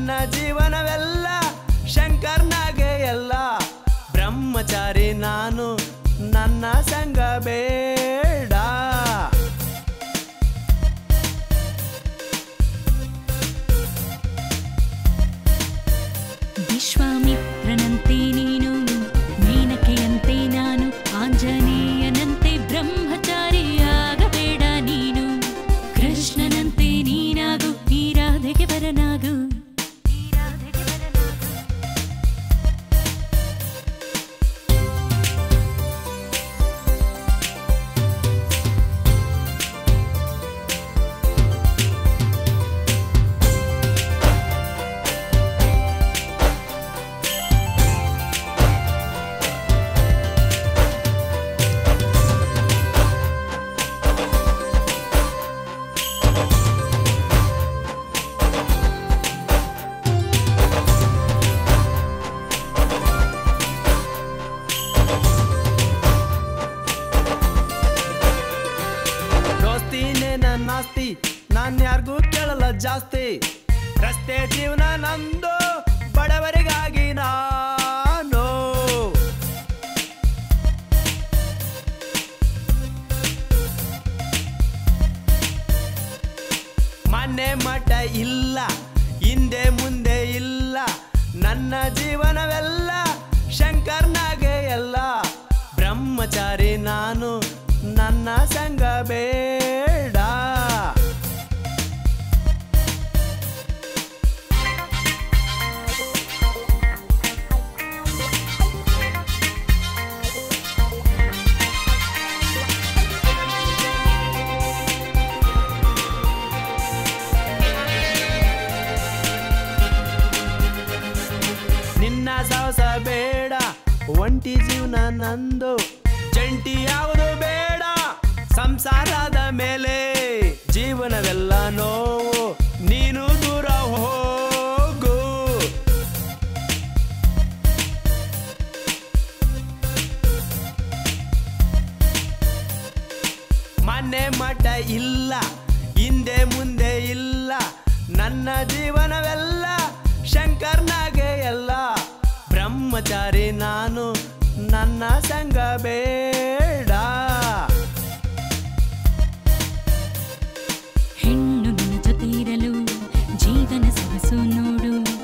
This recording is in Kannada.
ನನ್ನ ಜೀವನವೆಲ್ಲ ಶಂಕರ್ನಾಗೆ ಎಲ್ಲ ಬ್ರಹ್ಮಚಾರಿ ನಾನು ನನ್ನ ಸಂಗ ಬೇಡ ವಿಶ್ವಾಮಿತ್ರನಂತೆ ನೀನು ಮೇನಕೆಯಂತೆ ನಾನು ಆಂಜನೇಯನಂತೆ ಬ್ರಹ್ಮಚಾರಿಯಾಗಬೇಡ ನೀನು ಕೃಷ್ಣನಂತೆ ನೀನಾಗು ಈ ರಾಧೆಗೆ ಬರನಾಗು ದೋಸ್ತಿನೇ ನನ್ನ ಆಸ್ತಿ ನಾನ್ ಯಾರಿಗೂ ಕೇಳಲ್ಲ ಜಾಸ್ತಿ ರಸ್ತೆ ಜೀವನ ನಂದು ಬಡವರಿಗಾಗಿ ನಾನು ಮನೆ ಮಠ ಇಲ್ಲ ಹಿಂದೆ ಮುಂದೆ ಇಲ್ಲ ನನ್ನ ಜೀವನವೆಲ್ಲ ಶಂಕರ್ನಾಗೆ ಎಲ್ಲ ಬ್ರಹ್ಮಚಾರಿ ನಾನು ನನ್ನ ಸಂಗ ಬೇಡ ನಿನ್ನ ಸಾಹಸ ಬೇಡ ಒಂಟಿ ಜೀವನ ನಂದು ಜಂಟಿ ಯಾವುದು ಬೇಡ ಸಂಸಾರದ ಮೇಲೆ ಜೀವನವೆಲ್ಲ ನೋವು ನೀನು ದೂರ ಹೋಗು ಮನೆ ಮಠ ಇಲ್ಲ ಹಿಂದೆ ಮುಂದೆ ಇಲ್ಲ ನನ್ನ ಜೀವನವೆಲ್ಲ ಶಂಕರ್ನಾಗೆ ಎಲ್ಲ ಬ್ರಹ್ಮಚಾರಿ ನಾನು ನನ್ನ ಸಂಗ ಬೇಡ ಹೆಣ್ಣು ನಿನ್ನ ಜೊತೆ ಇರಲು ಜೀವನ ಸೊಗಸು ನೋಡು